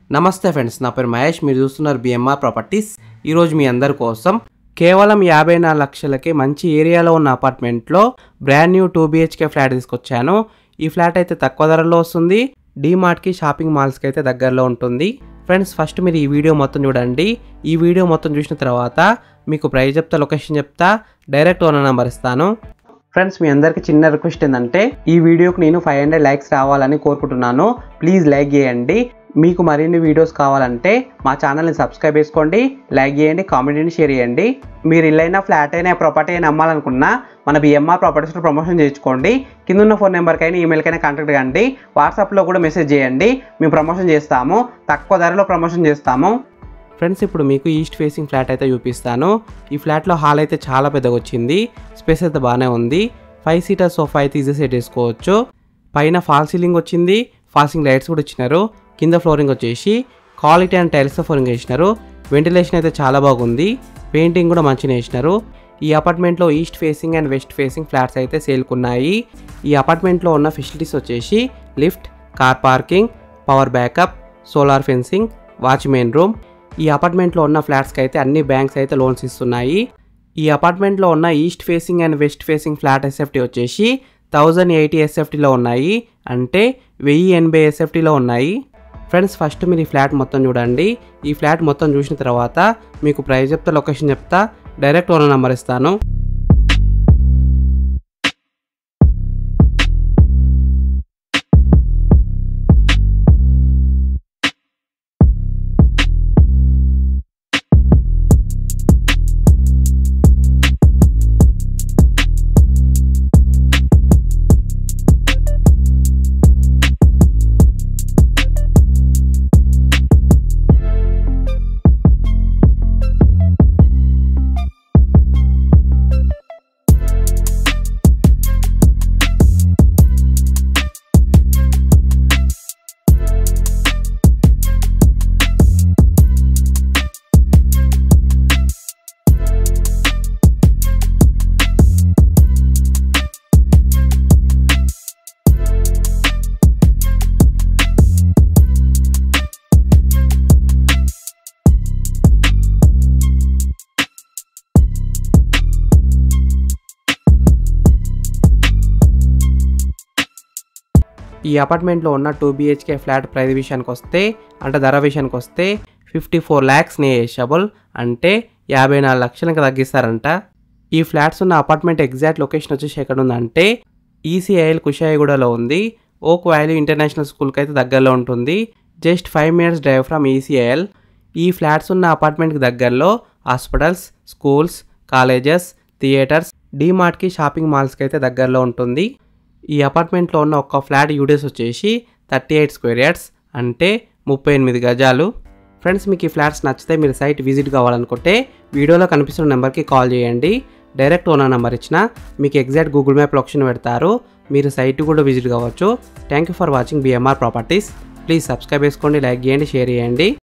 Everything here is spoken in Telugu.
నమస్తే ఫ్రెండ్స్ నా పేరు మహేష్ మీరు చూస్తున్నారు బిఎంఆర్ ప్రాపర్టీస్ ఈరోజు మీ అందరి కోసం కేవలం యాభై నాలుగు లక్షలకి మంచి ఏరియాలో ఉన్న అపార్ట్మెంట్లో brand new two BHK flat తీసుకొచ్చాను ఈ ఫ్లాట్ అయితే తక్కువ ధరలో వస్తుంది డీమార్ట్కి షాపింగ్ మాల్స్కి అయితే దగ్గరలో ఉంటుంది ఫ్రెండ్స్ ఫస్ట్ మీరు ఈ వీడియో మొత్తం చూడండి ఈ వీడియో మొత్తం చూసిన తర్వాత మీకు ప్రైస్ చెప్తా లొకేషన్ చెప్తా డైరెక్ట్ ఓనర్ నెంబర్ ఇస్తాను ఫ్రెండ్స్ మీ అందరికి చిన్న రిక్వెస్ట్ ఏంటంటే ఈ వీడియోకి నేను ఫైవ్ హండ్రెడ్ లైక్స్ రావాలని కోరుకుంటున్నాను ప్లీజ్ లైక్ చేయండి మీకు మరిన్ని వీడియోస్ కావాలంటే మా ఛానల్ని సబ్స్క్రైబ్ చేసుకోండి లైక్ చేయండి కామెంట్ని షేర్ చేయండి మీరు ఇల్లైనా ఫ్లాట్ అయినా ప్రాపర్టీ అయినా అమ్మాలనుకున్నా మన బిఎంఆర్ ప్రాపర్టీస్లో ప్రమోషన్ చేయించుకోండి కింద ఉన్న ఫోన్ నెంబర్కైనా ఈమెయిల్కైనా కాంటాక్ట్ కండి వాట్సాప్లో కూడా మెసేజ్ చేయండి మేము ప్రమోషన్ చేస్తాము తక్కువ ధరలో ప్రమోషన్ చేస్తాము ఫ్రెండ్స్ ఇప్పుడు మీకు ఈస్ట్ ఫేసింగ్ ఫ్లాట్ అయితే చూపిస్తాను ఈ ఫ్లాట్లో హాల్ అయితే చాలా పెద్దగా వచ్చింది స్పేస్ అయితే బాగానే ఉంది ఫైవ్ సీటర్ సోఫా అయితే ఈజీ సెట్ చేసుకోవచ్చు పైన ఫాల్ సీలింగ్ వచ్చింది ఫాల్సింగ్ లైట్స్ కూడా ఇచ్చినారు కింద ఫ్లోరింగ్ వచ్చేసి క్వాలిటీ అండ్ టైల్స్తో ఫ్లోరింగ్ వేసినారు వెంటిలేషన్ అయితే చాలా బాగుంది పెయింటింగ్ కూడా మంచిగా వేసినారు ఈ అపార్ట్మెంట్లో east facing and west facing flats అయితే సేల్కున్నాయి ఈ అపార్ట్మెంట్లో ఉన్న ఫెసిలిటీస్ వచ్చేసి lift car parking power backup solar fencing watchman room ఈ అపార్ట్మెంట్లో ఉన్న ఫ్లాట్స్కి అయితే అన్ని బ్యాంక్స్ అయితే లోన్స్ ఇస్తున్నాయి ఈ అపార్ట్మెంట్లో ఉన్న east facing and west facing flat SFT వచ్చేసి థౌజండ్ ఎయిటీ ఎస్ఎఫ్టీలో ఉన్నాయి అంటే వెయ్యి ఎనభై ఎస్ఎఫ్టీలో ఉన్నాయి ఫ్రెండ్స్ ఫస్ట్ మీరు ఈ ఫ్లాట్ మొత్తం చూడండి ఈ ఫ్లాట్ మొత్తం చూసిన తర్వాత మీకు ప్రైస్ చెప్తా లొకేషన్ చెప్తా డైరెక్ట్ ఓనర్ నెంబర్ ఇస్తాను ఈ అపార్ట్మెంట్లో ఉన్న టూ బిహెచ్కే ఫ్లాట్ ప్రైస్ విషయానికి వస్తే అంటే ధర విషయానికి వస్తే ఫిఫ్టీ ఫోర్ ల్యాక్స్ నేషబుల్ అంటే యాభై నాలుగు లక్షలకు తగ్గిస్తారంట ఈ ఫ్లాట్స్ ఉన్న అపార్ట్మెంట్ ఎగ్జాక్ట్ లొకేషన్ వచ్చేసి ఎక్కడ ఉందంటే ఈసీఐఎల్ కుషాయిగూడలో ఉంది ఓక్ వ్యాలీ ఇంటర్నేషనల్ స్కూల్కి అయితే దగ్గరలో ఉంటుంది just five minutes drive from ECIL ఈ ఫ్లాట్స్ ఉన్న అపార్ట్మెంట్కి దగ్గరలో హాస్పిటల్స్ స్కూల్స్ కాలేజెస్ థియేటర్స్ డీమార్ట్కి షాపింగ్ మాల్స్కి అయితే దగ్గరలో ఉంటుంది ఈ అపార్ట్మెంట్లో ఉన్న ఒక్క ఫ్లాట్ యూడేస్ వచ్చేసి థర్టీ ఎయిట్ స్క్వేర్ యార్డ్స్ అంటే ముప్పై ఎనిమిది గజాలు ఫ్రెండ్స్ మీకు ఈ ఫ్లాట్స్ నచ్చితే మీరు సైట్ విజిట్ కావాలనుకుంటే వీడియోలో కనిపిస్తున్న నెంబర్కి కాల్ చేయండి డైరెక్ట్ ఓనర్ నెంబర్ ఇచ్చిన మీకు ఎగ్జాక్ట్ గూగుల్ మ్యాప్ లొకేషన్ పెడతారు మీరు సైట్ కూడా విజిట్ కావచ్చు thank you for watching BMR properties please subscribe చేసుకోండి లైక్ చేయండి షేర్ చేయండి